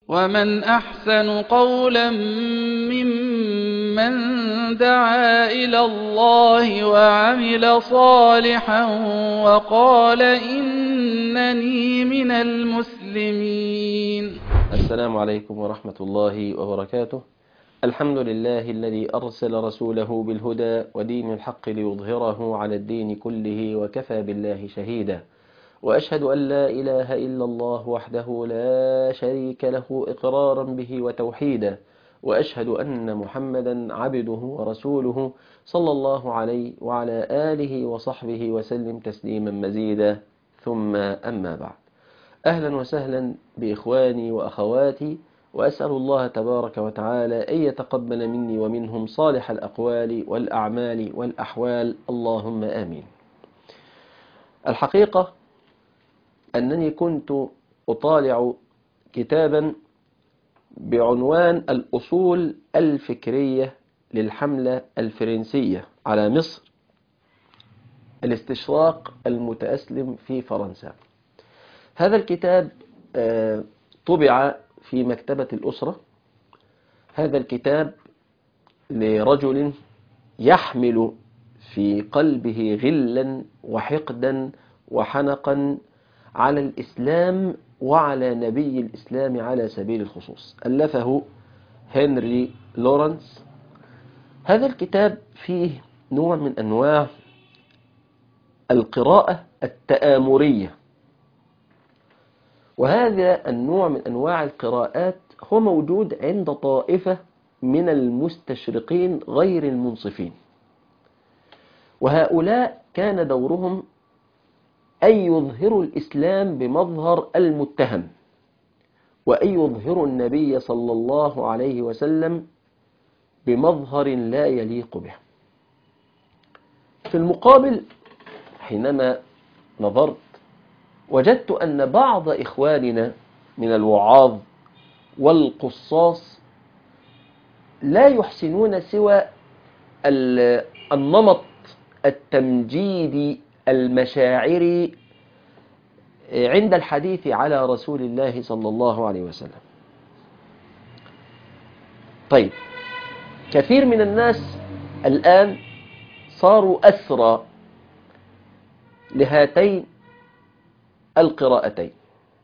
ومن أحسن قولا ممن دعا إلى الله وعمل صالحا وقال إنني من المسلمين السلام عليكم ورحمة الله وبركاته الحمد لله الذي أرسل رسوله بالهدى ودين الحق ليظهره على الدين كله وكفى بالله شهيدا وأشهد أن لا إله إلا الله وحده لا شريك له إقرارا به وتوحيدا وأشهد أن محمدا عبده ورسوله صلى الله عليه وعلى آله وصحبه وسلم تسليما مزيدا ثم أما بعد أهلا وسهلا بإخواني وأخواتي وأسأل الله تبارك وتعالى أن يتقبل مني ومنهم صالح الأقوال والأعمال والأحوال اللهم آمين الحقيقة أنني كنت أطالع كتابا بعنوان الأصول الفكرية للحملة الفرنسية على مصر الاستشراق المتأسلم في فرنسا هذا الكتاب طبع في مكتبة الأسرة هذا الكتاب لرجل يحمل في قلبه غلا وحقدا وحنقا على الإسلام وعلى نبي الإسلام على سبيل الخصوص ألفه هنري لورنس هذا الكتاب فيه نوع من أنواع القراءة التآمرية وهذا النوع من أنواع القراءات هو موجود عند طائفة من المستشرقين غير المنصفين وهؤلاء كان دورهم أن يظهروا الإسلام بمظهر المتهم وأن يظهروا النبي صلى الله عليه وسلم بمظهر لا يليق به في المقابل حينما نظرت وجدت أن بعض إخواننا من الوعاظ والقصاص لا يحسنون سوى النمط التمجيدي المشاعري عند الحديث على رسول الله صلى الله عليه وسلم طيب كثير من الناس الآن صاروا أسرى لهاتين القراءتين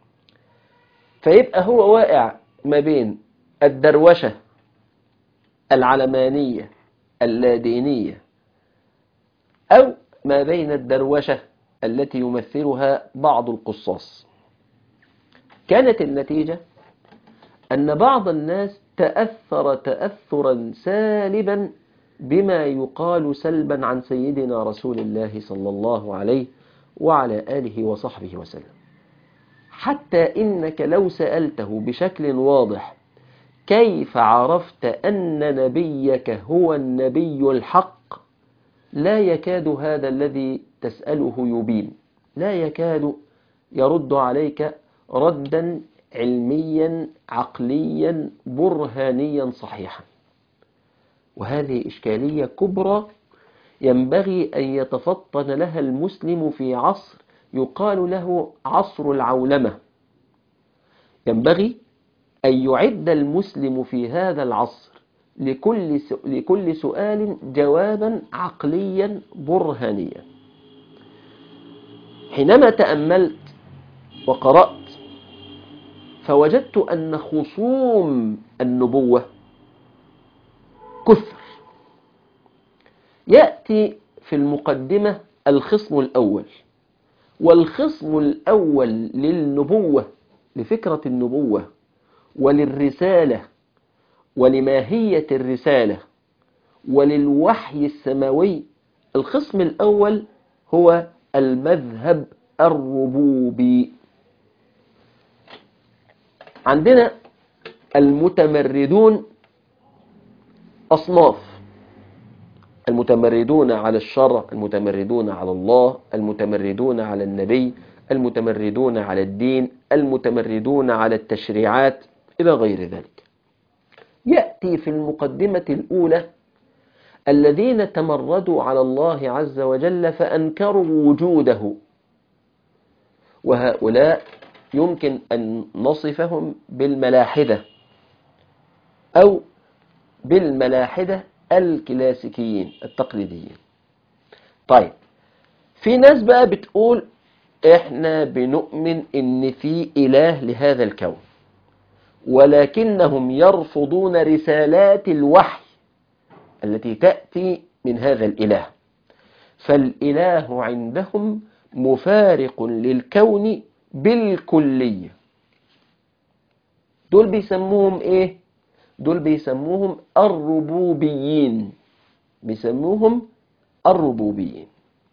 فيبقى هو واقع ما بين الدروشة العلمانية اللادينية أو ما بين الدروشة التي يمثلها بعض القصاص كانت النتيجة أن بعض الناس تأثر تأثرا سالبا بما يقال سلبا عن سيدنا رسول الله صلى الله عليه وعلى آله وصحبه وسلم حتى إنك لو سألته بشكل واضح كيف عرفت أن نبيك هو النبي الحق لا يكاد هذا الذي تسأله يبين لا يكاد يرد عليك ردا علميا عقليا برهانيا صحيحا وهذه إشكالية كبرى ينبغي أن يتفطن لها المسلم في عصر يقال له عصر العولمة ينبغي أن يعد المسلم في هذا العصر لكل لكل سؤال جوابا عقليا برهانيا حينما تأملت وقرأت فوجدت أن خصوم النبوة كثر يأتي في المقدمة الخصم الأول والخصم الأول للنبوة لفكرة النبوة وللرسالة ولماهية الرسالة وللوحي السماوي الخصم الأول هو المذهب الربوبي عندنا المتمردون أصناف المتمردون على الشرع المتمردون على الله المتمردون على النبي المتمردون على الدين المتمردون على التشريعات إلى غير ذلك يأتي في المقدمة الأولى الذين تمردوا على الله عز وجل فأنكروا وجوده وهؤلاء يمكن أن نصفهم بالملاحدة أو بالملاحدة الكلاسيكيين التقليديين طيب في ناس بقى بتقول احنا بنؤمن ان في اله لهذا الكون ولكنهم يرفضون رسالات الوحي التي تأتي من هذا الإله فالإله عندهم مفارق للكون بالكلية دول بيسموهم ايه دول بيسموهم الربوبيين بيسموهم الربوبيين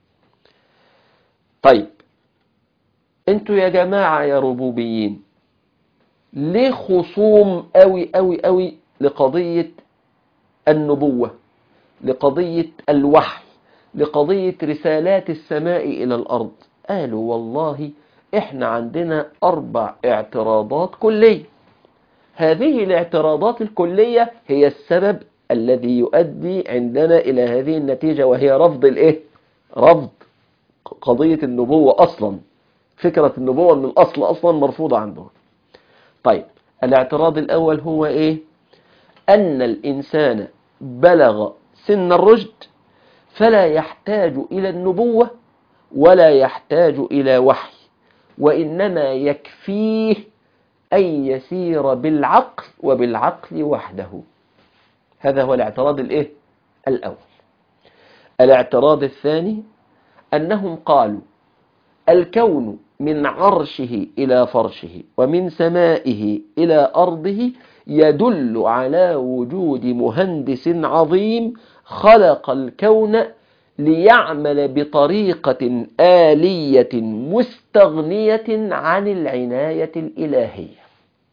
طيب انتوا يا جماعة يا ربوبيين ليه خصوم قوي قوي قوي لقضية النبوة لقضية الوحي لقضية رسالات السماء إلى الأرض قالوا والله إحنا عندنا أربع اعتراضات كلية هذه الاعتراضات الكلية هي السبب الذي يؤدي عندنا إلى هذه النتيجة وهي رفض الإيه؟ رفض قضية النبوة أصلا فكرة النبوة من الأصل أصلا مرفوضة عندهم طيب الاعتراض الأول هو إيه أن الإنسان بلغ سن الرشد فلا يحتاج إلى النبوة ولا يحتاج إلى وحي وإنما يكفيه أن يسير بالعقل وبالعقل وحده هذا هو الاعتراض الإيه؟ الأول الاعتراض الثاني أنهم قالوا الكون من عرشه إلى فرشه ومن سمائه إلى أرضه يدل على وجود مهندس عظيم خلق الكون ليعمل بطريقة آلية مستغنية عن العناية الإلهية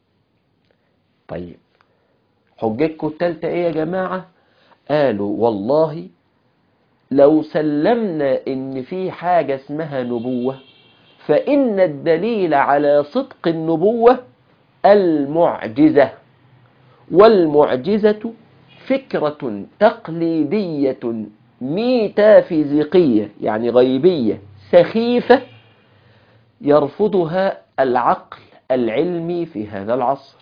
طيب حجتكم التالتة ايه يا جماعة قالوا والله لو سلمنا ان في حاجة اسمها نبوة فإن الدليل على صدق النبوة المعجزة والمعجزة فكرة تقليدية ميتافيزيقية يعني غيبية سخيفة يرفضها العقل العلمي في هذا العصر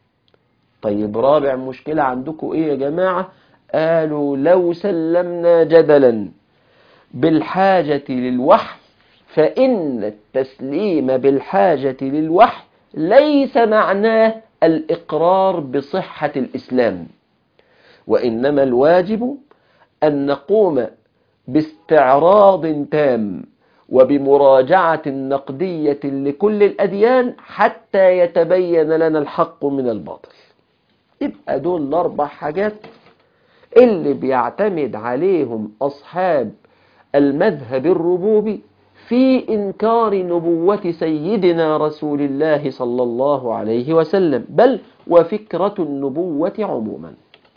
طيب رابع مشكلة عندكم ايه يا جماعة قالوا لو سلمنا جدلا بالحاجة للوحي فإن التسليم بالحاجة للوحي ليس معناه الإقرار بصحة الإسلام وإنما الواجب أن نقوم باستعراض تام وبمراجعة نقدية لكل الأديان حتى يتبين لنا الحق من الباطل يبقى دول الأربع حاجات اللي بيعتمد عليهم أصحاب المذهب الربوبي في إنكار نبوة سيدنا رسول الله صلى الله عليه وسلم بل وفكرة النبوة عموما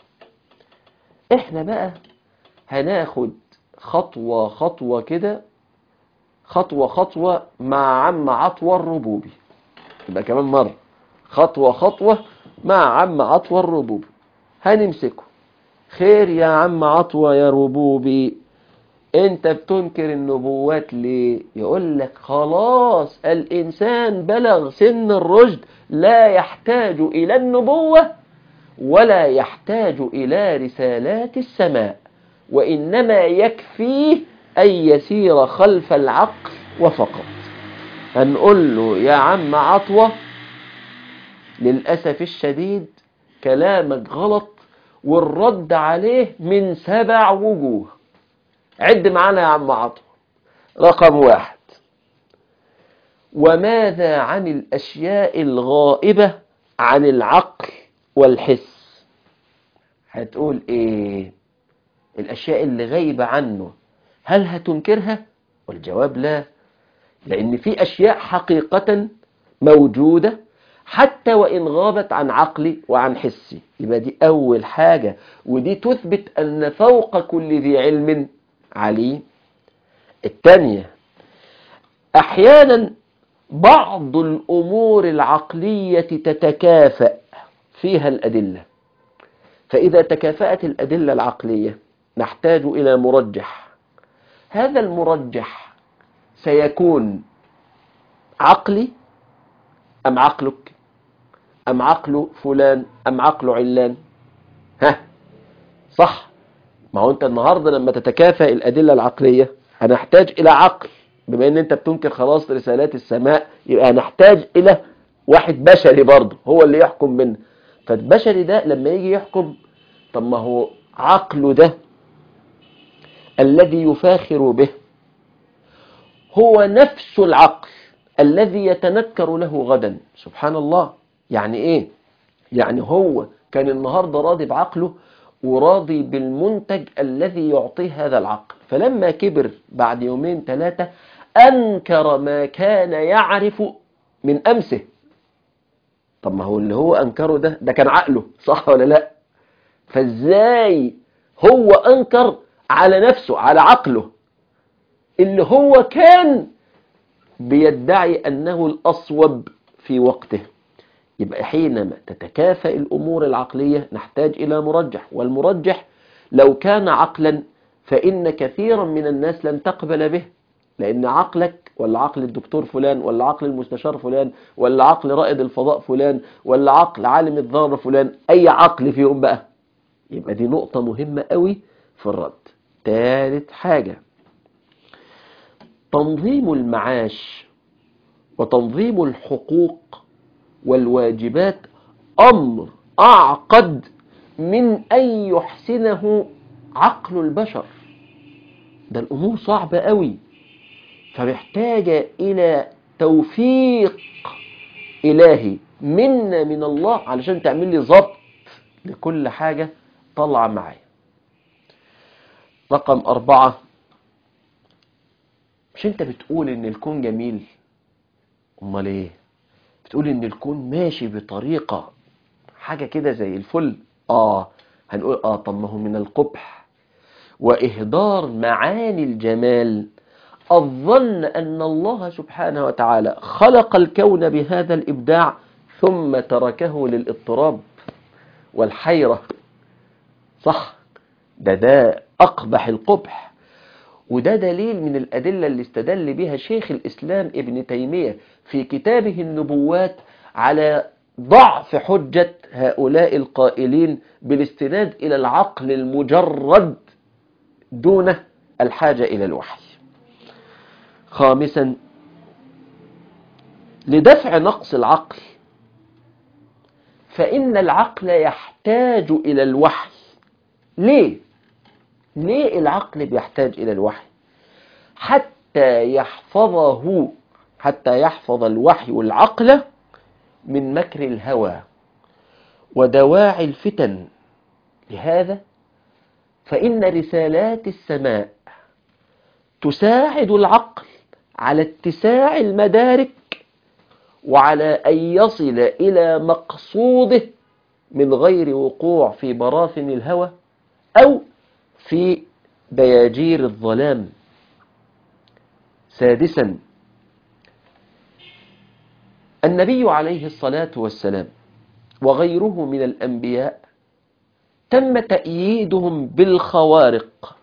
احنا بقى هناخد خطوة خطوة كده خطوة خطوة مع عم عطوة الربوبي يبقى كمان مرة خطوة خطوة مع عم عطوة الربوبي هنمسكه خير يا عم عطوة يا ربوبي انت بتنكر النبوات ليه يقول لك خلاص الانسان بلغ سن الرشد لا يحتاج الى النبوة ولا يحتاج الى رسالات السماء وانما يكفيه ان يسير خلف العقل وفقط هنقول له يا عم عطوة للأسف الشديد كلامك غلط والرد عليه من سبع وجوه عد معانا يا عم عطوة رقم واحد وماذا عن الأشياء الغائبة عن العقل والحس هتقول ايه الأشياء اللي غايبة عنه هل هتنكرها والجواب لا لأن في أشياء حقيقة موجودة حتى وإن غابت عن عقلي وعن حسي يبقى دي أول حاجة ودي تثبت أن فوق كل ذي علم عليم الثانية أحيانا بعض الأمور العقلية تتكافأ فيها الأدلة فإذا تكافأت الأدلة العقلية نحتاج إلى مرجح هذا المرجح سيكون عقلي أم عقلك أم عقل فلان أم عقل علان ها صح ما هو أنت النهاردة لما تتكافئ الأدلة العقلية هنحتاج إلى عقل بما أن أنت بتنكر خلاص رسالات السماء يبقى هنحتاج إلى واحد بشري برضه هو اللي يحكم منا فالبشري ده لما يجي يحكم طب ما هو عقله ده الذي يفاخر به هو نفس العقل الذي يتنكر له غدا سبحان الله يعني ايه يعني هو كان النهاردة راضي بعقله وراضي بالمنتج الذي يعطيه هذا العقل فلما كبر بعد يومين ثلاثة أنكر ما كان يعرف من أمسه طب ما هو اللي هو أنكره ده ده كان عقله صح ولا لا فازاي هو أنكر على نفسه على عقله اللي هو كان بيدعي أنه الأصوب في وقته يبقى حينما تتكافئ الأمور العقلية نحتاج إلى مرجح والمرجح لو كان عقلا فإن كثيرا من الناس لن تقبل به لأن عقلك ولا عقل الدكتور فلان ولا عقل المستشار فلان ولا عقل رائد الفضاء فلان ولا عقل عالم الذرة فلان أي عقل فيهم بقى يبقى دي نقطة مهمة قوي في الرد ثالث حاجة تنظيم المعاش وتنظيم الحقوق والواجبات أمر أعقد من أن يحسنه عقل البشر ده الأمور صعبة قوي فمحتاجة إلى توفيق إلهي منا من الله علشان تعمل لي ضبط لكل حاجة طالعة معايا رقم أربعة مش انت بتقول ان الكون جميل امال ايه بتقول ان الكون ماشي بطريقة حاجة كده زي الفل اه هنقول اه طب ما هو من القبح واهدار معاني الجمال الظن ان الله سبحانه وتعالى خلق الكون بهذا الابداع ثم تركه للاضطراب والحيرة صح ده ده اقبح القبح وده دليل من الأدلة اللي استدل بها شيخ الإسلام ابن تيمية في كتابه النبوات على ضعف حجة هؤلاء القائلين بالاستناد إلى العقل المجرد دون الحاجة إلى الوحي خامسا لدفع نقص العقل فإن العقل يحتاج إلى الوحي ليه؟ ليه العقل بيحتاج إلى الوحي حتى يحفظه حتى يحفظ الوحي العقل من مكر الهوى ودواعي الفتن لهذا فإن رسالات السماء تساعد العقل على اتساع المدارك وعلى أن يصل إلى مقصوده من غير وقوع في براثن الهوى أو في دياجير الظلام سادسا النبي عليه الصلاة والسلام وغيره من الأنبياء تم تأييدهم بالخوارق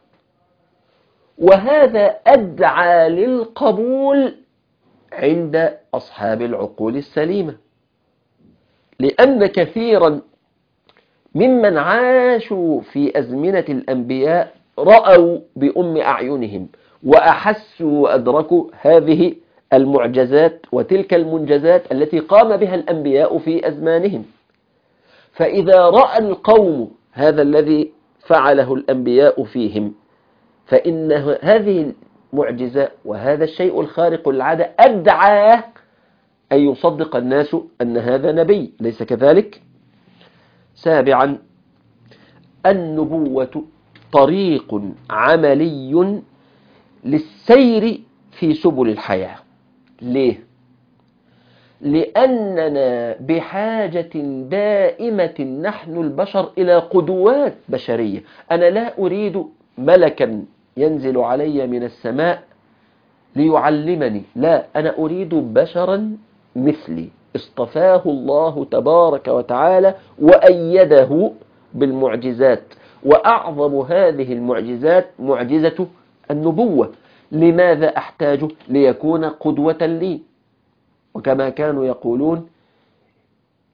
وهذا أدعى للقبول عند أصحاب العقول السليمة لأن كثيرا ممن عاشوا في أزمنة الأنبياء رأوا بأم أعينهم وأحسوا وأدركوا هذه المعجزات وتلك المنجزات التي قام بها الأنبياء في أزمانهم فإذا رأى القوم هذا الذي فعله الأنبياء فيهم فإن هذه المعجزة وهذا الشيء الخارق للعادة أدعى أن يصدق الناس أن هذا نبي ليس كذلك؟ سابعا النبوة طريق عملي للسير في سبل الحياة ليه؟ لأننا بحاجة دائمة نحن البشر إلى قدوات بشرية أنا لا أريد ملكا ينزل علي من السماء ليعلمني لا أنا أريد بشرا مثلي اصطفاه الله تبارك وتعالى وأيده بالمعجزات وأعظم هذه المعجزات معجزة النبوة لماذا أحتاج ليكون قدوة لي وكما كانوا يقولون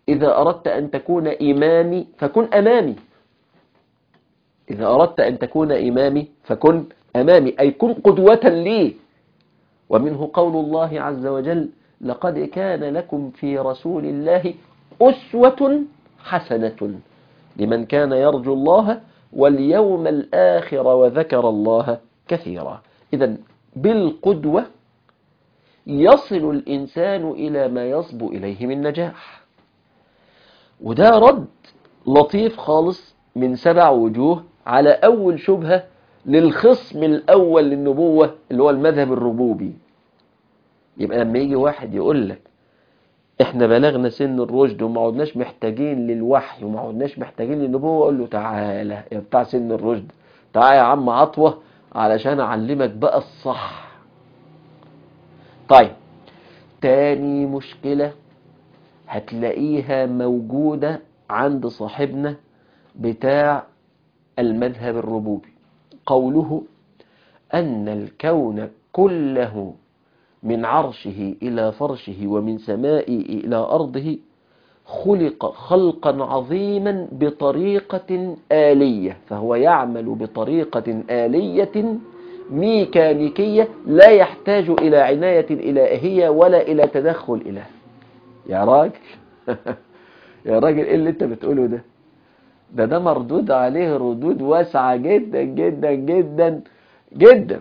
إذا أردت أن تكون إمامي فكن أمامي إذا أردت أن تكون إمامي فكن أمامي أي كن قدوة لي ومنه قول الله عز وجل لقد كان لكم في رسول الله أسوة حسنة لمن كان يرجو الله واليوم الآخر وذكر الله كثيرا إذا بالقدوة يصل الإنسان إلى ما يصبو إليه من نجاح وده رد لطيف خالص من سبع وجوه على أول شبهة للخصم الأول للنبوة اللي هو المذهب الربوبي يبقى لما يجي واحد يقول لك احنا بلغنا سن الرشد وما عدناش محتاجين للوحي وما عدناش محتاجين للنبوة اقول له تعالى يا بتاع سن الرشد تعالى يا عم عطوة علشان اعلمك بقى الصح طيب تاني مشكلة هتلاقيها موجودة عند صاحبنا بتاع المذهب الربوبي قوله أن الكون كله من عرشه إلى فرشه ومن سمائه إلى أرضه خلق خلقا عظيما بطريقة آلية فهو يعمل بطريقة آلية ميكانيكية لا يحتاج إلى عناية إلهية ولا إلى تدخل إله يا راجل يا راجل إيه اللي أنت بتقوله ده ده ده مردود عليه ردود واسعة جدا جدا جدا جدا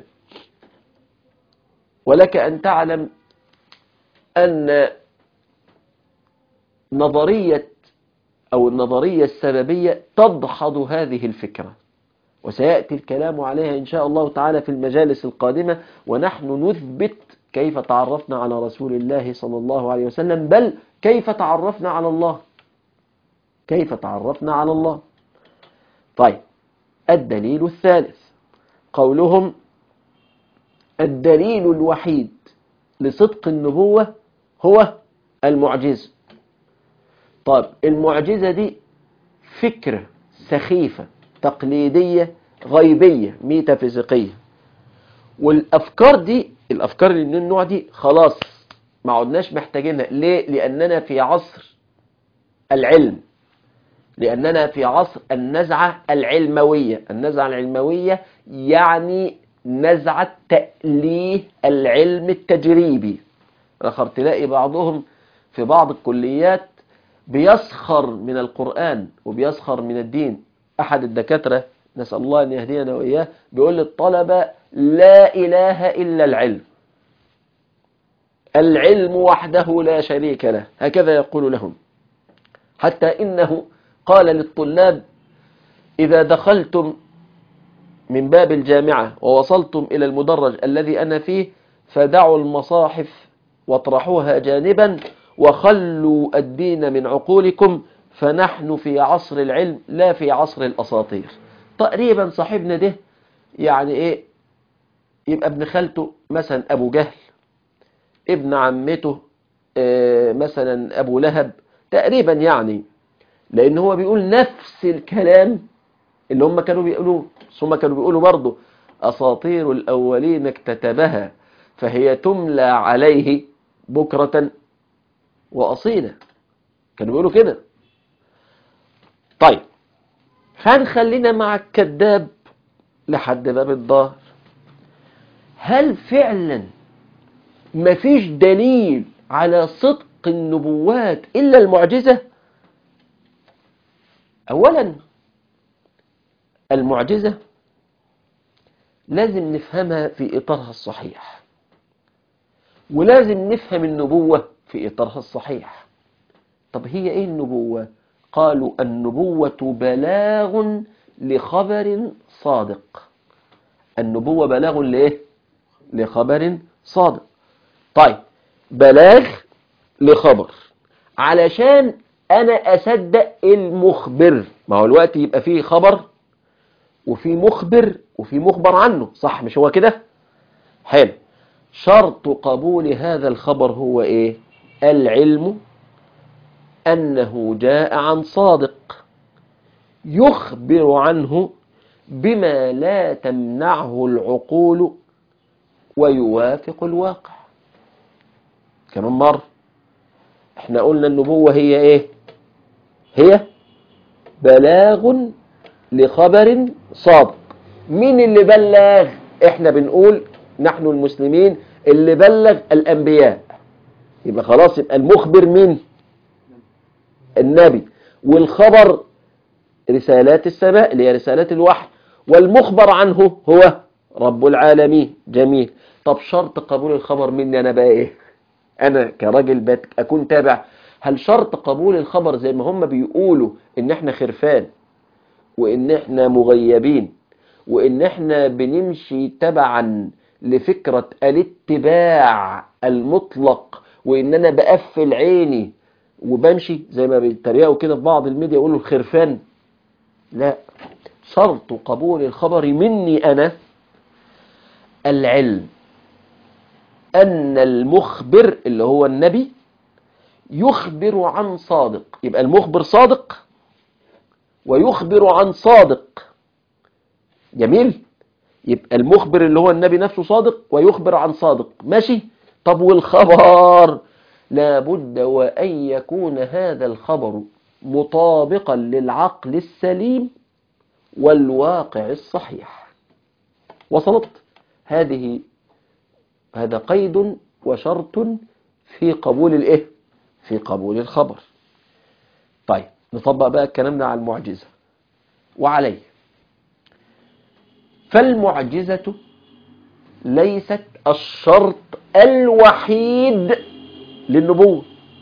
ولك أن تعلم أن نظرية أو النظرية السببية تدحض هذه الفكرة وسيأتي الكلام عليها إن شاء الله تعالى في المجالس القادمة ونحن نثبت كيف تعرفنا على رسول الله صلى الله عليه وسلم بل كيف تعرفنا على الله كيف تعرفنا على الله طيب الدليل الثالث قولهم الدليل الوحيد لصدق النبوة هو المعجزة طيب المعجزة دي فكرة سخيفة تقليدية غيبية ميتافيزيقية والأفكار دي الأفكار اللي من النوع دي خلاص ما عدناش محتاجينها ليه؟ لأننا في عصر العلم لأننا في عصر النزعة العلموية النزعة العلموية يعني نزعة تأليه العلم التجريبي آخر تلاقي بعضهم في بعض الكليات بيسخر من القرآن وبيسخر من الدين أحد الدكاترة نسأل الله أن يهدينا وإياه بيقول للطلبة لا إله إلا العلم العلم وحده لا شريك له هكذا يقول لهم حتى إنه قال للطلاب إذا دخلتم من باب الجامعة ووصلتم إلى المدرج الذي أنا فيه فدعوا المصاحف واطرحوها جانبا وخلوا الدين من عقولكم فنحن في عصر العلم لا في عصر الأساطير تقريبا صاحبنا ده يعني إيه يبقى ابن خالته مثلا أبو جهل ابن عمته آه مثلا أبو لهب تقريبا يعني لأن هو بيقول نفس الكلام اللي هم كانوا بيقولوه ثم كانوا بيقولوا برضه أساطير الأولين اكتتبها فهي تملى عليه بكرة وأصيلة كانوا بيقولوا كده طيب هنخلينا مع الكذاب لحد باب الظهر هل فعلا مفيش دليل على صدق النبوات إلا المعجزة أولا المعجزة لازم نفهمها في إطارها الصحيح ولازم نفهم النبوة في إطارها الصحيح طب هي إيه النبوة؟ قالوا النبوة بلاغ لخبر صادق النبوة بلاغ لإيه؟ لخبر صادق طيب بلاغ لخبر علشان أنا أصدق المخبر ما هو الوقت يبقى فيه خبر وفي مخبر وفي مخبر عنه صح مش هو كده حلو شرط قبول هذا الخبر هو ايه العلم انه جاء عن صادق يخبر عنه بما لا تمنعه العقول ويوافق الواقع كمان مرة احنا قلنا النبوة هي ايه هي بلاغ لخبر صادق مين اللي بلغ احنا بنقول نحن المسلمين اللي بلغ الانبياء يبقى خلاص يبقى المخبر مين النبي والخبر رسالات السماء اللي هي رسالات الوحي والمخبر عنه هو رب العالمين جميل طب شرط قبول الخبر مني انا بقى ايه انا كراجل بت اكون تابع هل شرط قبول الخبر زي ما هم بيقولوا ان احنا خرفان وان احنا مغيبين وان احنا بنمشي تبعا لفكرة الاتباع المطلق وان انا بقفل عيني وبمشي زي ما بيتريقوا كده في بعض الميديا يقولوا الخرفان لا شرط قبول الخبر مني انا العلم ان المخبر اللي هو النبي يخبر عن صادق يبقى المخبر صادق ويخبر عن صادق جميل يبقى المخبر اللي هو النبي نفسه صادق ويخبر عن صادق ماشي طب والخبر لابد وأن يكون هذا الخبر مطابقا للعقل السليم والواقع الصحيح وصلت هذه هذا قيد وشرط في قبول الايه في قبول الخبر طيب نطبق بقى الكلام ده على المعجزة وعليه فالمعجزة ليست الشرط الوحيد للنبوة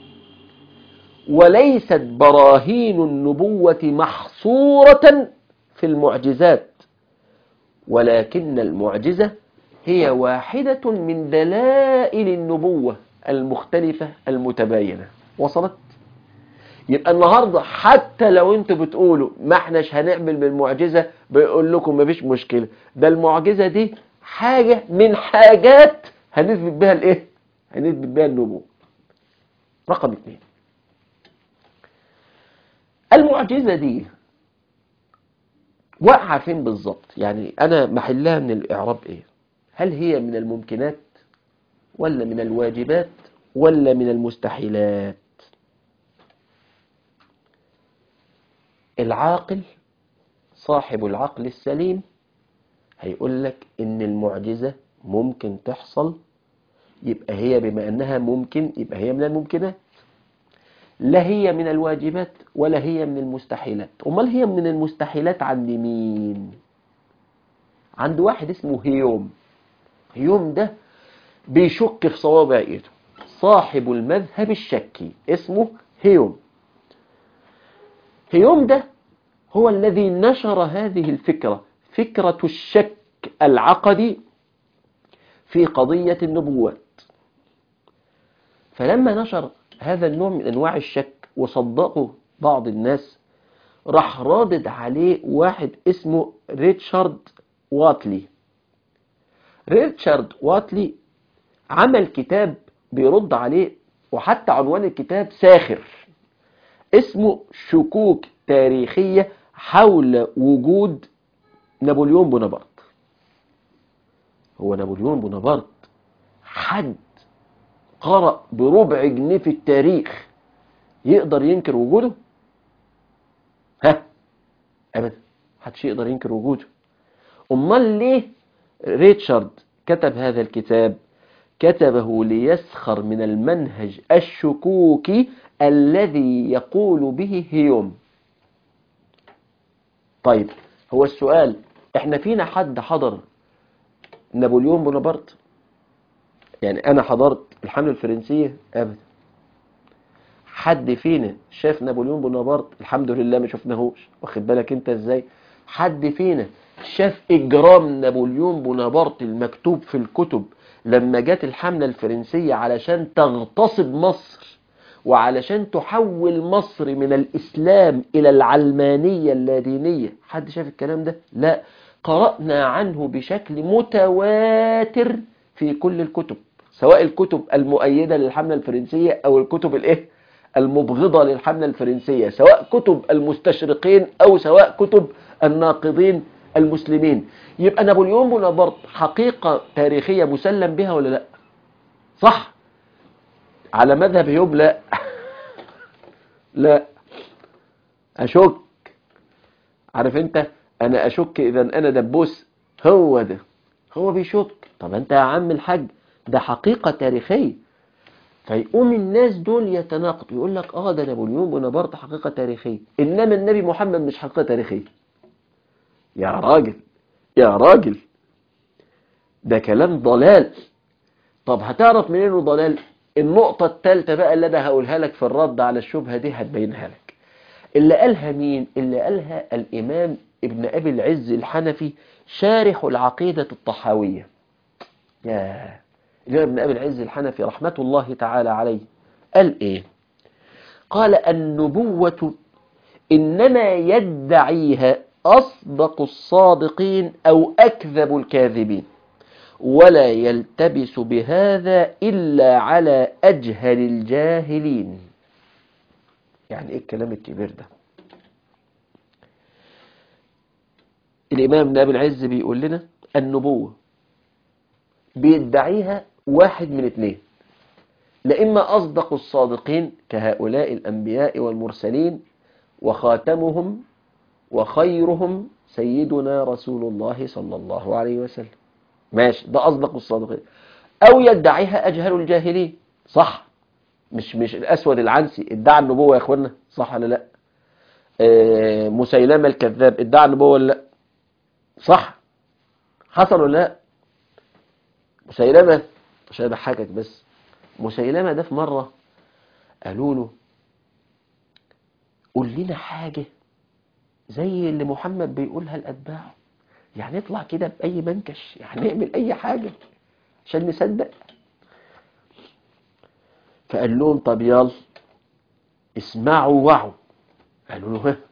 وليست براهين النبوة محصورة في المعجزات ولكن المعجزة هي واحدة من دلائل النبوة المختلفة المتباينة وصلت؟ يبقى النهاردة حتى لو انتوا بتقولوا ما احناش هنعمل بالمعجزة بيقول لكم مفيش مشكلة ده المعجزة دي حاجة من حاجات هنثبت بها الايه هنثبت بها النبوة رقم اثنين المعجزة دي واقعة فين بالظبط يعني انا محلها من الاعراب ايه هل هي من الممكنات ولا من الواجبات ولا من المستحيلات العاقل صاحب العقل السليم هيقول لك ان المعجزة ممكن تحصل يبقى هي بما انها ممكن يبقى هي من الممكنات لا هي من الواجبات ولا هي من المستحيلات امال هي من المستحيلات عند مين عند واحد اسمه هيوم هيوم ده بيشك في صوابع ايده صاحب المذهب الشكي اسمه هيوم هيوم ده هو الذي نشر هذه الفكرة فكرة الشك العقدي في قضية النبوات فلما نشر هذا النوع من أنواع الشك وصدقه بعض الناس راح رادد عليه واحد اسمه ريتشارد واتلي ريتشارد واتلي عمل كتاب بيرد عليه وحتى عنوان الكتاب ساخر اسمه شكوك تاريخية حول وجود نابليون بونابرت هو نابليون بونابرت حد قرأ بربع جنيه في التاريخ يقدر ينكر وجوده ها ابدا محدش يقدر ينكر وجوده امال ليه ريتشارد كتب هذا الكتاب كتبه ليسخر من المنهج الشكوكي الذي يقول به هيوم طيب هو السؤال احنا فينا حد حضر نابليون بونابرت يعني انا حضرت الحملة الفرنسية ابدا حد فينا شاف نابليون بونابرت الحمد لله ما شفناهوش واخد بالك انت ازاي حد فينا شاف اجرام نابليون بونابرت المكتوب في الكتب لما جت الحملة الفرنسية علشان تغتصب مصر وعلشان تحول مصر من الإسلام إلى العلمانية اللادينية حد شاف الكلام ده؟ لا قرأنا عنه بشكل متواتر في كل الكتب سواء الكتب المؤيدة للحملة الفرنسية أو الكتب الإيه؟ المبغضة للحملة الفرنسية سواء كتب المستشرقين أو سواء كتب الناقضين المسلمين يبقى نابليون بونابرت حقيقة تاريخية مسلم بها ولا لا صح على مذهب هيوم لا لا اشك عارف انت انا اشك اذا انا دبوس هو ده هو بيشك طب انت يا عم الحاج ده حقيقة تاريخية فيقوم الناس دول يتناقضوا يقول لك اه ده نابليون بونابرت حقيقة تاريخية انما النبي محمد مش حقيقة تاريخية يا راجل يا راجل ده كلام ضلال طب هتعرف منين انه ضلال النقطة الثالثة بقى اللي انا هقولها لك في الرد على الشبهة دي هتبينها لك اللي قالها مين اللي قالها الامام ابن ابي العز الحنفي شارح العقيدة الطحاوية يا الامام ابن ابي العز الحنفي رحمة الله تعالى عليه قال ايه قال النبوة انما يدعيها اصدق الصادقين او اكذب الكاذبين ولا يلتبس بهذا إلا على أجهل الجاهلين يعني إيه الكلام الكبير ده الإمام ابن أبي العز بيقول لنا النبوة بيدعيها واحد من اثنين لإما أصدق الصادقين كهؤلاء الأنبياء والمرسلين وخاتمهم وخيرهم سيدنا رسول الله صلى الله عليه وسلم ماشي ده أصدق الصادقين أو يدعيها أجهل الجاهلين صح مش مش الأسود العنسي ادعى النبوة يا إخوانا صح ولا لا آه مسيلمة الكذاب ادعى النبوة ولا لا صح حصل ولا لا مسيلمة عشان أضحكك بس مسيلمة ده في مرة قالوا له قول لنا حاجة زي اللي محمد بيقولها لأتباعه يعني اطلع كده بأي منكش يعني اعمل أي حاجة عشان نصدق فقال لهم طب يلا اسمعوا وعوا قالوا له ها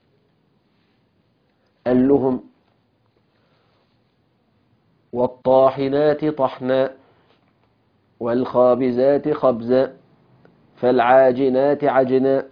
قال لهم والطاحنات طحنا والخابزات خبزا فالعاجنات عجنا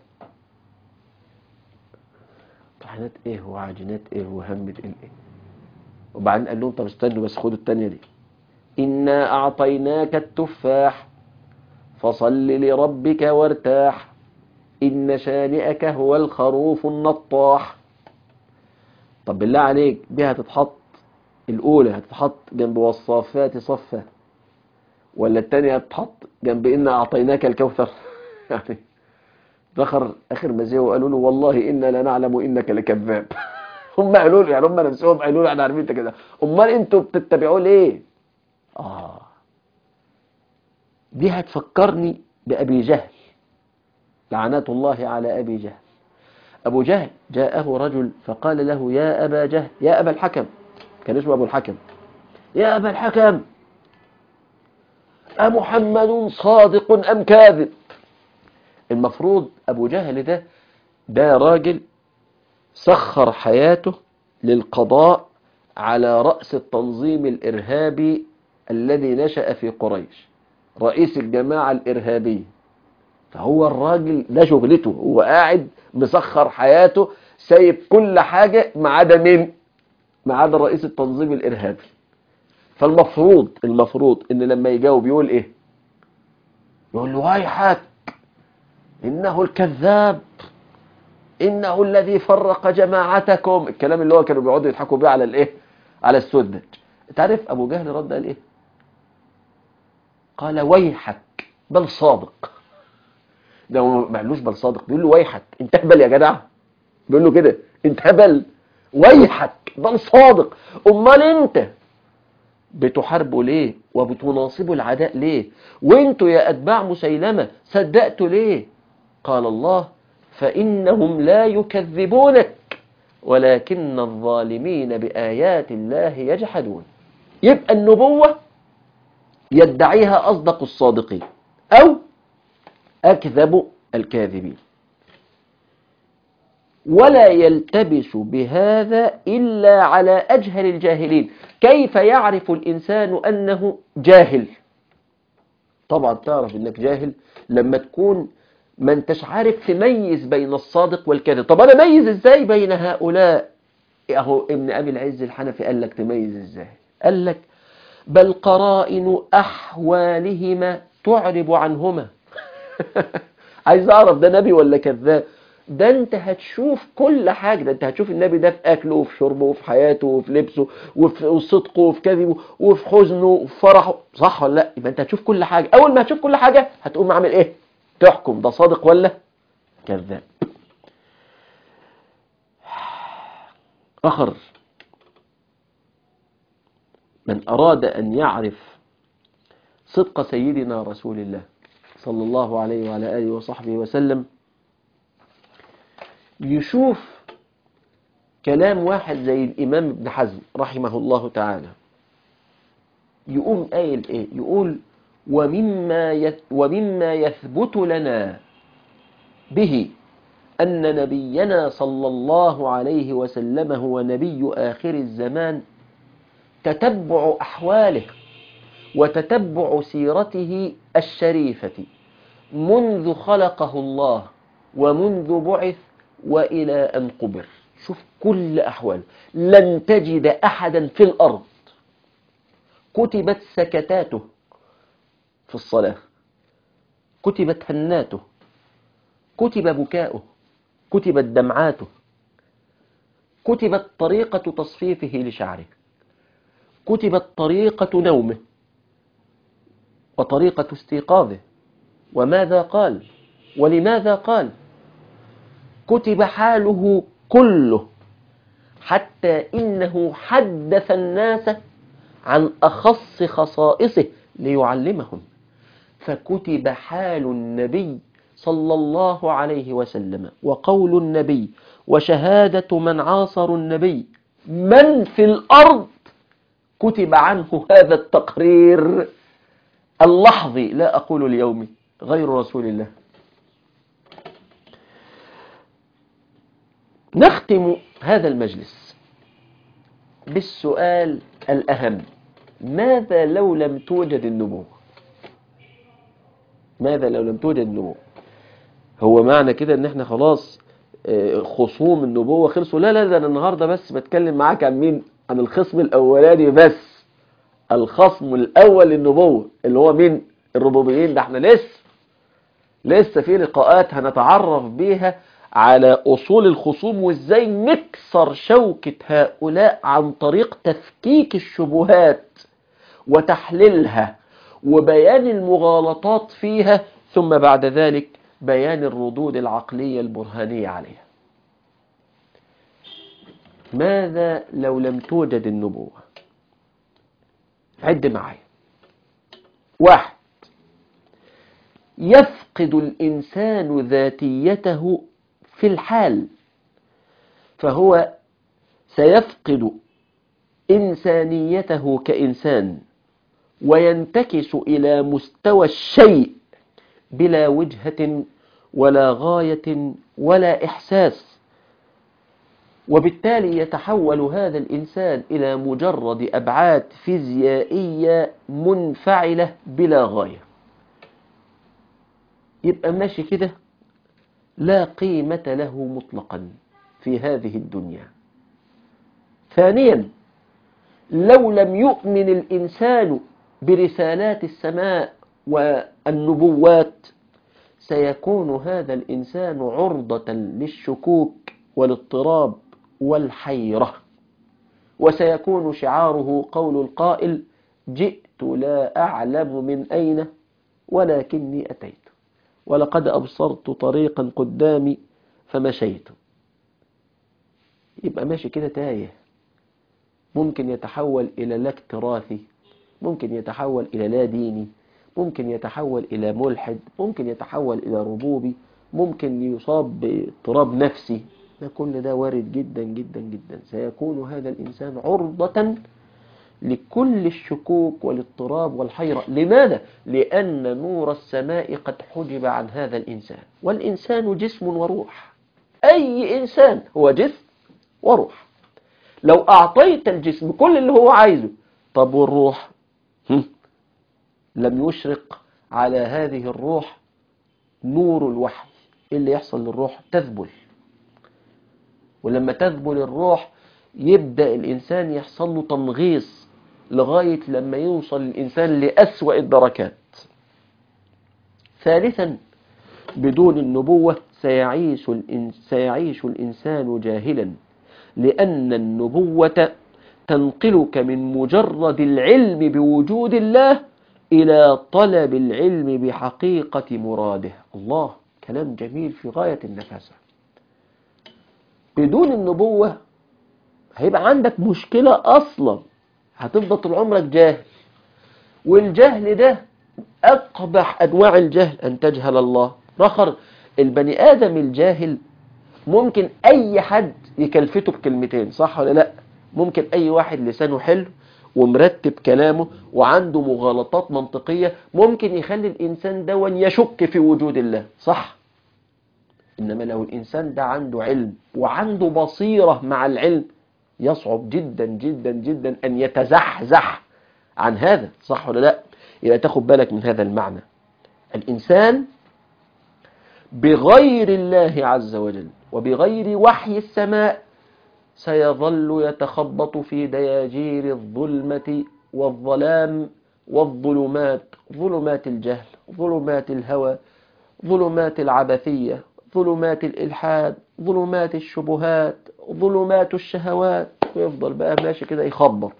طحنات ايه وعاجنات ايه وهمة ايه وبعدين قال لهم طب استنوا بس خدوا التانية دي إنا أعطيناك التفاح فصل لربك وارتاح إن شانئك هو الخروف النطاح طب بالله عليك دي هتتحط الأولى هتتحط جنب والصافات صفة ولا التانية هتتحط جنب إنا أعطيناك الكوثر يعني ذكر آخر مزيه وقالوا له والله إنا لنعلم إنك لكذاب هم قالوا له يعني هم نفسهم قالوا له احنا عارفين انت كده امال انتوا بتتبعوه ليه اه دي هتفكرني بأبي جهل لعنات الله على أبي جهل أبو جهل جاءه رجل فقال له يا أبا جهل يا أبا الحكم كان اسمه أبو الحكم يا أبا الحكم أمحمد صادق أم كاذب المفروض أبو جهل ده ده راجل سخر حياته للقضاء على رأس التنظيم الإرهابي الذي نشأ في قريش رئيس الجماعة الإرهابية فهو الراجل ده شغلته هو قاعد مسخر حياته سايب كل حاجة ما عدا مين ما عدا رئيس التنظيم الإرهابي فالمفروض المفروض ان لما يجاوب يقول ايه يقول له ويحك انه الكذاب انه الذي فرق جماعتكم الكلام اللي هو كانوا بيقعدوا يضحكوا بيه على الايه على السذج انت عارف ابو جهل رد قال ايه قال ويحك بل صادق ده ما قالوش بل صادق بيقول له ويحك انت هبل يا جدع بيقول له كده انت هبل ويحك بل صادق امال انت بتحاربوا ليه وبتناصبوا العداء ليه وانتوا يا اتباع مسيلمة صدقتوا ليه قال الله فإنهم لا يكذبونك ولكن الظالمين بآيات الله يجحدون يبقى النبوة يدعيها أصدق الصادقين أو أكذب الكاذبين ولا يلتبس بهذا إلا على أجهل الجاهلين كيف يعرف الإنسان أنه جاهل طبعا تعرف أنك جاهل لما تكون ما انتش عارف تميز بين الصادق والكاذب طب أنا ميز إزاي بين هؤلاء أهو ابن أبي العز الحنفي قال لك تميز إزاي قال لك بل قرائن أحوالهما تعرب عنهما عايز أعرف ده نبي ولا كذاب ده انت هتشوف كل حاجة ده انت هتشوف النبي ده في اكله وفي شربه وفي حياته وفي لبسه وفي صدقه وفي كذبه وفي حزنه وفي فرحه صح ولا لا يبقى انت هتشوف كل حاجة اول ما هتشوف كل حاجة هتقوم عامل ايه تحكم ده صادق ولا كذاب اخر من اراد ان يعرف صدق سيدنا رسول الله صلى الله عليه وعلى آله وصحبه وسلم يشوف كلام واحد زي الإمام ابن حزم رحمه الله تعالى يقوم قايل إيه يقول ومما يث ومما يثبت لنا به أن نبينا صلى الله عليه وسلم هو نبي آخر الزمان تتبع أحواله وتتبع سيرته الشريفة منذ خلقه الله ومنذ بعث وإلى أن قبر شوف كل أحواله لن تجد أحدا في الأرض كتبت سكتاته في الصلاة كتبت هناته كتب بكاؤه كتبت دمعاته كتبت طريقة تصفيفه لشعره كتبت طريقة نومه وطريقة استيقاظه وماذا قال ولماذا قال كتب حاله كله حتى إنه حدث الناس عن أخص خصائصه ليعلمهم فكتب حال النبي صلى الله عليه وسلم وقول النبي وشهادة من عاصر النبي من في الأرض كتب عنه هذا التقرير اللحظي لا أقول اليومي غير رسول الله نختم هذا المجلس بالسؤال الأهم ماذا لو لم توجد النبوة ماذا لو لم توجد النبوة هو معنى كده ان احنا خلاص خصوم النبوة خلصوا لا لا ده انا النهاردة بس بتكلم معاك عن مين عن الخصم الاولاني بس الخصم الاول للنبوة اللي هو مين الربوبيين ده احنا لسه لسه في لقاءات هنتعرف بيها على أصول الخصوم وإزاي نكسر شوكة هؤلاء عن طريق تفكيك الشبهات وتحليلها وبيان المغالطات فيها ثم بعد ذلك بيان الردود العقلية البرهانية عليها ماذا لو لم توجد النبوة عد معي واحد يفقد الإنسان ذاتيته في الحال فهو سيفقد إنسانيته كإنسان وينتكس إلى مستوى الشيء بلا وجهة ولا غاية ولا إحساس وبالتالي يتحول هذا الإنسان إلى مجرد أبعاد فيزيائية منفعلة بلا غاية يبقى ماشي كده لا قيمة له مطلقا في هذه الدنيا ثانيا لو لم يؤمن الإنسان برسالات السماء والنبوات سيكون هذا الإنسان عرضة للشكوك والاضطراب والحيرة وسيكون شعاره قول القائل جئت لا أعلم من أين ولكني أتيت ولقد أبصرت طريقا قدامي فمشيت يبقى ماشي كده تايه ممكن يتحول إلى لا اكتراثي ممكن يتحول إلى لا ديني ممكن يتحول إلى ملحد ممكن يتحول إلى ربوبي ممكن يصاب باضطراب نفسي ده كل ده وارد جدا جدا جدا سيكون هذا الإنسان عرضة لكل الشكوك والاضطراب والحيرة لماذا؟ لأن نور السماء قد حجب عن هذا الإنسان والإنسان جسم وروح أي إنسان هو جسم وروح لو أعطيت الجسم كل اللي هو عايزه طب والروح هم؟ لم يشرق على هذه الروح نور الوحي إيه اللي يحصل للروح تذبل ولما تذبل الروح يبدأ الإنسان يحصل له تنغيص لغاية لما يوصل الإنسان لأسوأ الدركات ثالثا بدون النبوة سيعيش, الإن سيعيش الإنسان جاهلا لأن النبوة تنقلك من مجرد العلم بوجود الله إلى طلب العلم بحقيقة مراده الله كلام جميل في غاية النفاسة بدون النبوة هيبقى عندك مشكلة أصلا هتفضل طول عمرك جاهل والجهل ده أقبح أنواع الجهل أن تجهل الله رخر البني آدم الجاهل ممكن أي حد يكلفته بكلمتين صح ولا لا ممكن أي واحد لسانه حلو ومرتب كلامه وعنده مغالطات منطقية ممكن يخلي الإنسان دون يشك في وجود الله صح إنما لو الإنسان ده عنده علم وعنده بصيرة مع العلم يصعب جدا جدا جدا أن يتزحزح عن هذا صح ولا لا يبقى تاخد بالك من هذا المعنى الإنسان بغير الله عز وجل وبغير وحي السماء سيظل يتخبط في دياجير الظلمة والظلام والظلمات ظلمات الجهل ظلمات الهوى ظلمات العبثية ظلمات الإلحاد ظلمات الشبهات ظلمات الشهوات ويفضل بقى ماشي كده يخبط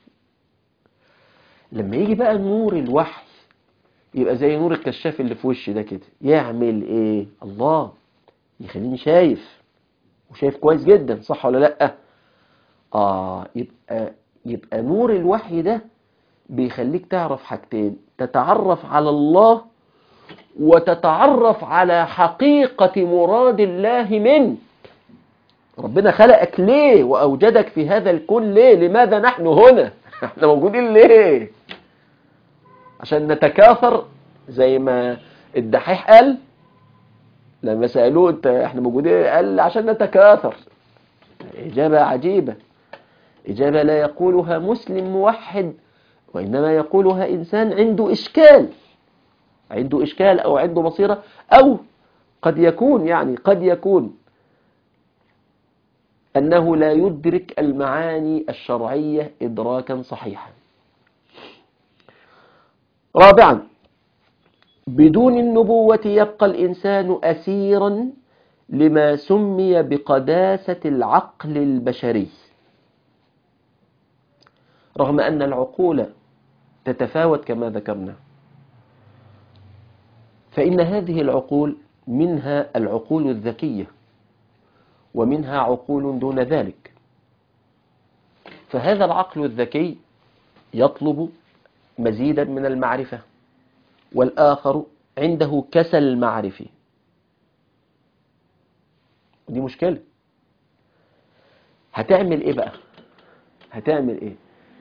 لما يجي بقى نور الوحي يبقى زي نور الكشاف اللي في وشي ده كده يعمل ايه الله يخليني شايف وشايف كويس جدا صح ولا لا اه يبقى يبقى نور الوحي ده بيخليك تعرف حاجتين تتعرف على الله وتتعرف على حقيقة مراد الله منك ربنا خلقك ليه وأوجدك في هذا الكون ليه لماذا نحن هنا احنا موجودين ليه عشان نتكاثر زي ما الدحيح قال لما سألوه انت احنا موجودين قال عشان نتكاثر إجابة عجيبة إجابة لا يقولها مسلم موحد وإنما يقولها إنسان عنده إشكال عنده إشكال أو عنده بصيرة أو قد يكون يعني قد يكون أنه لا يدرك المعاني الشرعية إدراكا صحيحا رابعا بدون النبوة يبقى الإنسان أسيرا لما سمي بقداسة العقل البشري رغم أن العقول تتفاوت كما ذكرنا فإن هذه العقول منها العقول الذكية ومنها عقول دون ذلك فهذا العقل الذكي يطلب مزيدا من المعرفة والآخر عنده كسل معرفي دي مشكلة هتعمل ايه بقى هتعمل ايه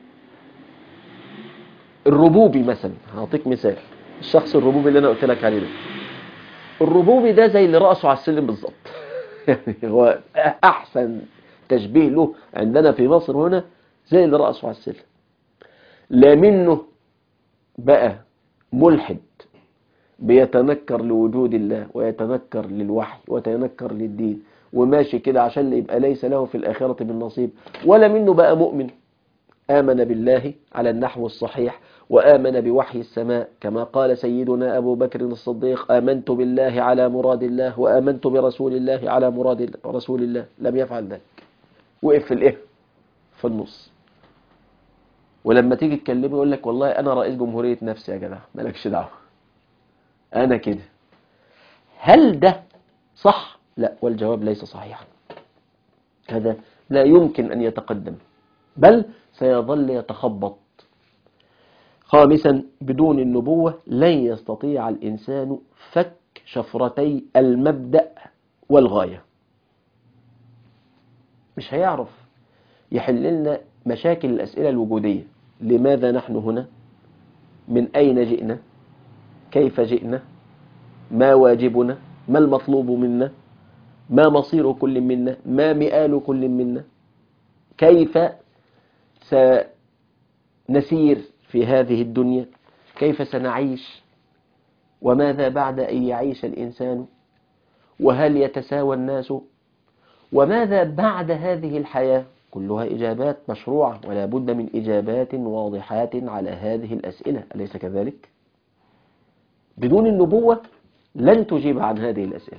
الربوبي مثلا هعطيك مثال الشخص الربوبي اللي انا قلت لك عليه ده الربوبي ده زي اللي رأسه على السلم بالظبط يعني هو احسن تشبيه له عندنا في مصر هنا زي اللي رأسه على السلم لا منه بقى ملحد بيتنكر لوجود الله ويتنكر للوحي ويتنكر للدين وماشي كده عشان يبقى ليس له في الآخرة من نصيب ولا منه بقى مؤمن آمن بالله على النحو الصحيح وآمن بوحي السماء كما قال سيدنا أبو بكر الصديق آمنت بالله على مراد الله وآمنت برسول الله على مراد رسول الله لم يفعل ذلك وقف في الإيه في النص ولما تيجي تكلمه يقول لك والله أنا رئيس جمهورية نفسي يا جدع مالكش دعوة أنا كده هل ده صح؟ لا والجواب ليس صحيحا هذا لا يمكن أن يتقدم بل سيظل يتخبط خامسا بدون النبوة لن يستطيع الإنسان فك شفرتي المبدأ والغاية مش هيعرف يحل لنا مشاكل الأسئلة الوجودية لماذا نحن هنا من أين جئنا كيف جئنا ما واجبنا ما المطلوب منا ما مصير كل منا ما مآل كل منا كيف سنسير في هذه الدنيا كيف سنعيش وماذا بعد أن يعيش الإنسان وهل يتساوى الناس وماذا بعد هذه الحياة كلها إجابات مشروعة ولا بد من إجابات واضحات على هذه الأسئلة أليس كذلك؟ بدون النبوة لن تجيب عن هذه الأسئلة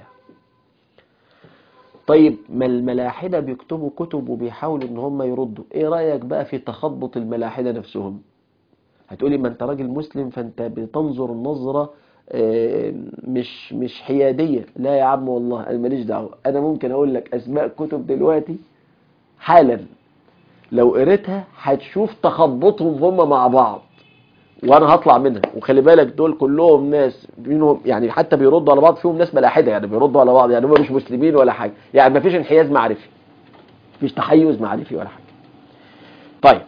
طيب ما الملاحدة بيكتبوا كتب وبيحاولوا ان هم يردوا ايه رأيك بقى في تخبط الملاحدة نفسهم هتقولي ما انت راجل مسلم فانت بتنظر النظرة آه، مش مش حيادية لا يا عم والله انا ماليش دعوة انا ممكن اقول لك اسماء كتب دلوقتي حالا لو قريتها هتشوف تخبطهم هم مع بعض وانا هطلع منها وخلي بالك دول كلهم ناس منهم يعني حتى بيردوا على بعض فيهم ناس ملاحده يعني بيردوا على بعض يعني هم مش مسلمين ولا حاجه يعني ما فيش انحياز معرفي مفيش تحيز معرفي ولا حاجه طيب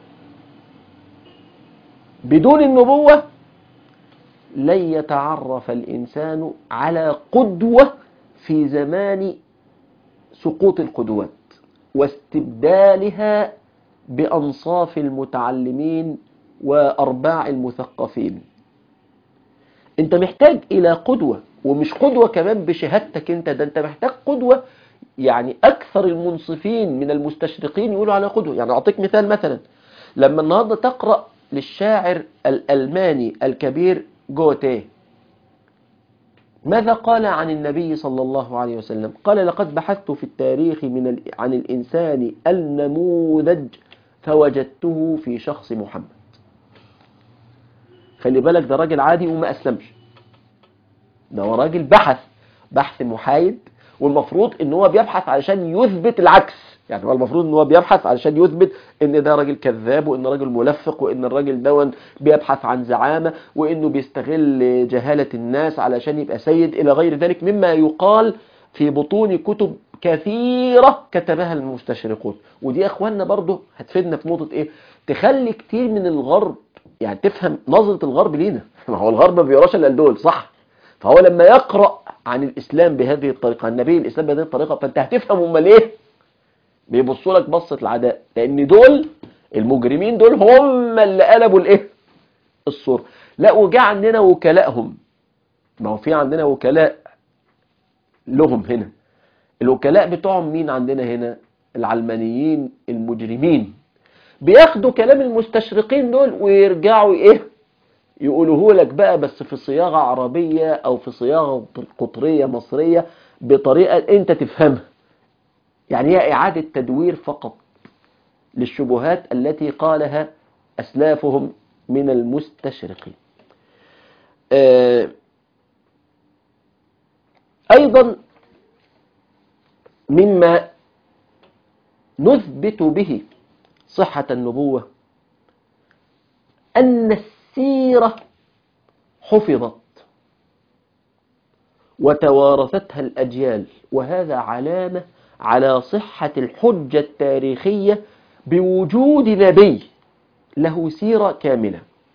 بدون النبوه لن يتعرف الانسان على قدوه في زمان سقوط القدوات واستبدالها بأنصاف المتعلمين وأرباع المثقفين انت محتاج إلى قدوة ومش قدوة كمان بشهادتك انت ده انت محتاج قدوة يعني أكثر المنصفين من المستشرقين يقولوا على قدوة يعني أعطيك مثال مثلا لما النهاردة تقرأ للشاعر الألماني الكبير جوتيه ماذا قال عن النبي صلى الله عليه وسلم قال لقد بحثت في التاريخ من ال... عن الإنسان النموذج فوجدته في شخص محمد خلي بالك ده راجل عادي وما أسلمش ده هو راجل بحث بحث محايد والمفروض ان هو بيبحث علشان يثبت العكس يعني هو المفروض ان هو بيبحث علشان يثبت ان ده راجل كذاب وان راجل ملفق وان الراجل دون بيبحث عن زعامة وانه بيستغل جهالة الناس علشان يبقى سيد الى غير ذلك مما يقال في بطون كتب كثيرة كتبها المستشرقون ودي يا اخواننا برضو هتفيدنا في نقطة ايه تخلي كتير من الغرب يعني تفهم نظرة الغرب لينا ما هو الغرب ما بيقراش الا دول صح فهو لما يقرأ عن الإسلام بهذه الطريقة عن النبي الإسلام بهذه الطريقة فأنت هتفهم هم ليه بيبصوا لك بصة العداء لأن دول المجرمين دول هم اللي قلبوا الإيه الصورة لا وجاء عندنا وكلائهم ما هو في عندنا وكلاء لهم هنا الوكلاء بتوعهم مين عندنا هنا العلمانيين المجرمين بياخدوا كلام المستشرقين دول ويرجعوا ايه يقولوه لك بقى بس في صياغة عربية أو في صياغة قطرية مصرية بطريقة أنت تفهمها يعني هي إعادة تدوير فقط للشبهات التي قالها أسلافهم من المستشرقين آه أيضا مما نثبت به صحة النبوة أن السيرة حفظت وتوارثتها الأجيال وهذا علامة على صحة الحجة التاريخية بوجود نبي له سيرة كاملة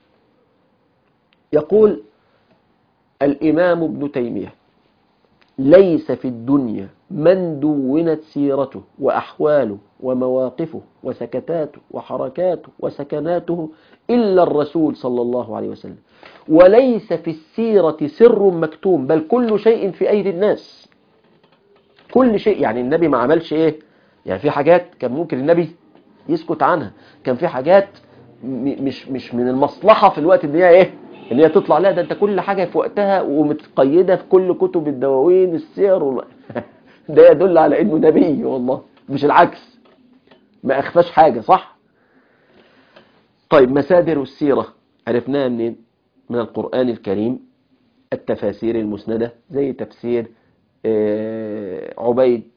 يقول الإمام ابن تيمية ليس في الدنيا من دونت سيرته وأحواله ومواقفه وسكتاته وحركاته وسكناته إلا الرسول صلى الله عليه وسلم وليس في السيرة سر مكتوم بل كل شيء في أيدي الناس كل شيء يعني النبي ما عملش إيه يعني في حاجات كان ممكن النبي يسكت عنها كان في حاجات مش مش من المصلحة في الوقت ان هي ايه ان هي تطلع لا ده انت كل حاجة في وقتها ومتقيدة في كل كتب الدواوين السير وال... ده يدل على انه نبي والله مش العكس ما اخفاش حاجة صح طيب مصادر السيرة عرفناها منين من القرآن الكريم التفاسير المسندة زي تفسير عبيد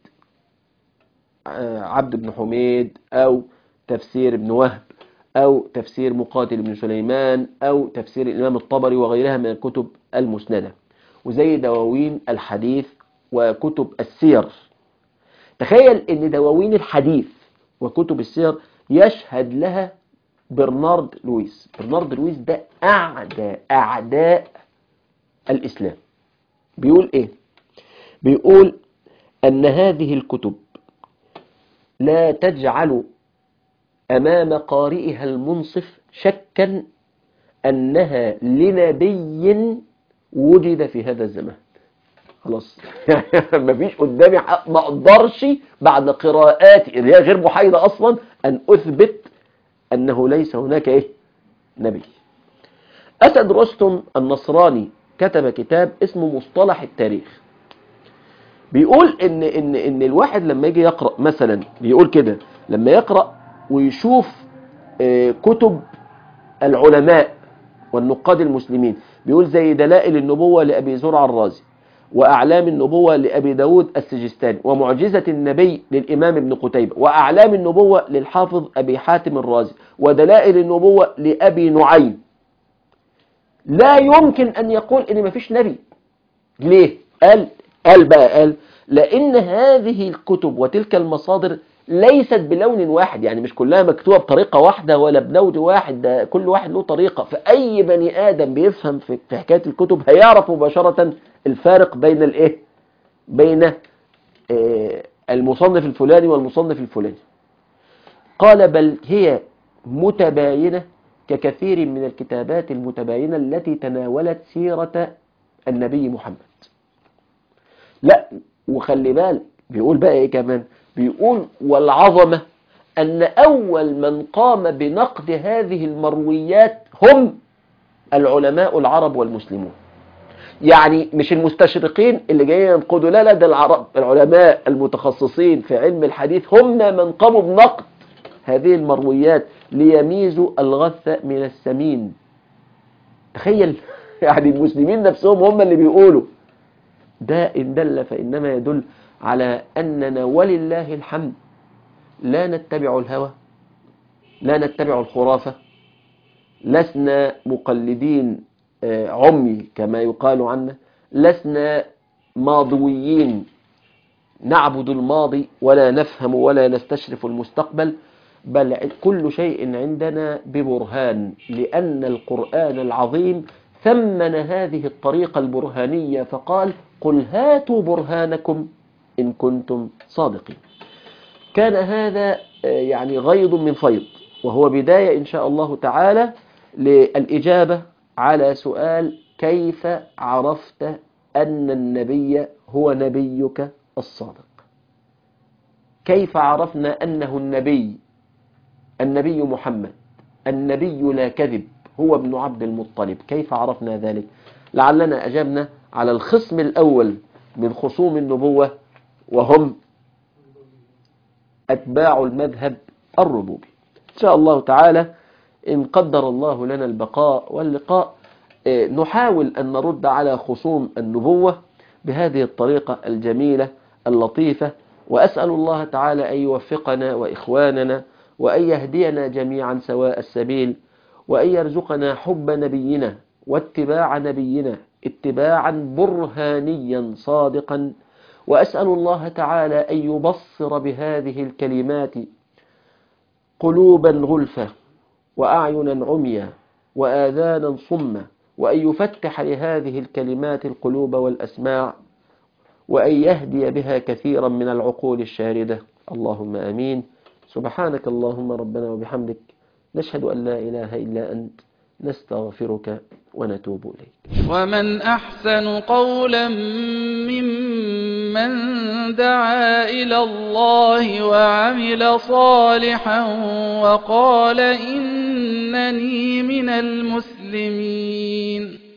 عبد بن حميد أو تفسير ابن وهب أو تفسير مقاتل بن سليمان أو تفسير الإمام الطبري وغيرها من الكتب المسندة وزي دواوين الحديث وكتب السير تخيل ان دواوين الحديث وكتب السير يشهد لها برنارد لويس برنارد لويس ده أعداء أعداء الإسلام بيقول إيه بيقول أن هذه الكتب لا تجعل أمام قارئها المنصف شكا أنها لنبي وجد في هذا الزمان خلاص مفيش قدامي ما اقدرش بعد قراءاتي اللي هي غير محايدة أصلا أن أثبت أنه ليس هناك إيه نبي أسد رستم النصراني كتب كتاب اسمه مصطلح التاريخ بيقول ان ان ان الواحد لما يجي يقرا مثلا بيقول كده لما يقرا ويشوف آه، كتب العلماء والنقاد المسلمين بيقول زي دلائل النبوة لأبي زرع الرازي وأعلام النبوة لأبي داود السجستاني ومعجزة النبي للإمام ابن قتيبة وأعلام النبوة للحافظ أبي حاتم الرازي ودلائل النبوة لأبي نعيم لا يمكن أن يقول إن مفيش نبي ليه؟ قال قال بقى قال لأن هذه الكتب وتلك المصادر ليست بلون واحد يعني مش كلها مكتوبة بطريقة واحدة ولا بلون واحد ده كل واحد له طريقة فأي بني آدم بيفهم في في حكاية الكتب هيعرف مباشرة الفارق بين الإيه؟ بين آه، المصنف الفلاني والمصنف الفلاني قال بل هي متباينة ككثير من الكتابات المتباينة التي تناولت سيرة النبي محمد لا وخلي بالك بيقول بقى ايه كمان بيقول والعظمة ان اول من قام بنقد هذه المرويات هم العلماء العرب والمسلمون يعني مش المستشرقين اللي جايين ينقدوا لا لا ده العرب العلماء المتخصصين في علم الحديث هم من قاموا بنقد هذه المرويات ليميزوا الغث من السمين تخيل يعني المسلمين نفسهم هم اللي بيقولوا ده إن دل فإنما يدل على أننا ولله الحمد لا نتبع الهوى لا نتبع الخرافة لسنا مقلدين آه، عمي كما يقال عنا لسنا ماضويين نعبد الماضي ولا نفهم ولا نستشرف المستقبل بل كل شيء عندنا ببرهان لأن القرآن العظيم ثمن هذه الطريقة البرهانية فقال قل هاتوا برهانكم إن كنتم صادقين كان هذا آه، يعني غيض من فيض وهو بداية إن شاء الله تعالى للإجابة على سؤال كيف عرفت أن النبي هو نبيك الصادق كيف عرفنا أنه النبي النبي محمد النبي لا كذب هو ابن عبد المطلب كيف عرفنا ذلك لعلنا أجبنا على الخصم الأول من خصوم النبوة وهم أتباع المذهب الربوبي إن شاء الله تعالى إن قدر الله لنا البقاء واللقاء آه، نحاول أن نرد على خصوم النبوة بهذه الطريقة الجميلة اللطيفة وأسأل الله تعالى أن يوفقنا وإخواننا وأن يهدينا جميعا سواء السبيل وأن يرزقنا حب نبينا واتباع نبينا اتباعا برهانيا صادقا وأسأل الله تعالى أن يبصر بهذه الكلمات قلوبا غلفة وأعينا عميا وآذانا صمة وأن يفتح لهذه الكلمات القلوب والأسماع وأن يهدي بها كثيرا من العقول الشاردة اللهم أمين سبحانك اللهم ربنا وبحمدك نشهد أن لا إله إلا أنت نستغفرك ونتوب إليك ومن أحسن قولا ممن دعا إلى الله وعمل صالحا وقال إنني من المسلمين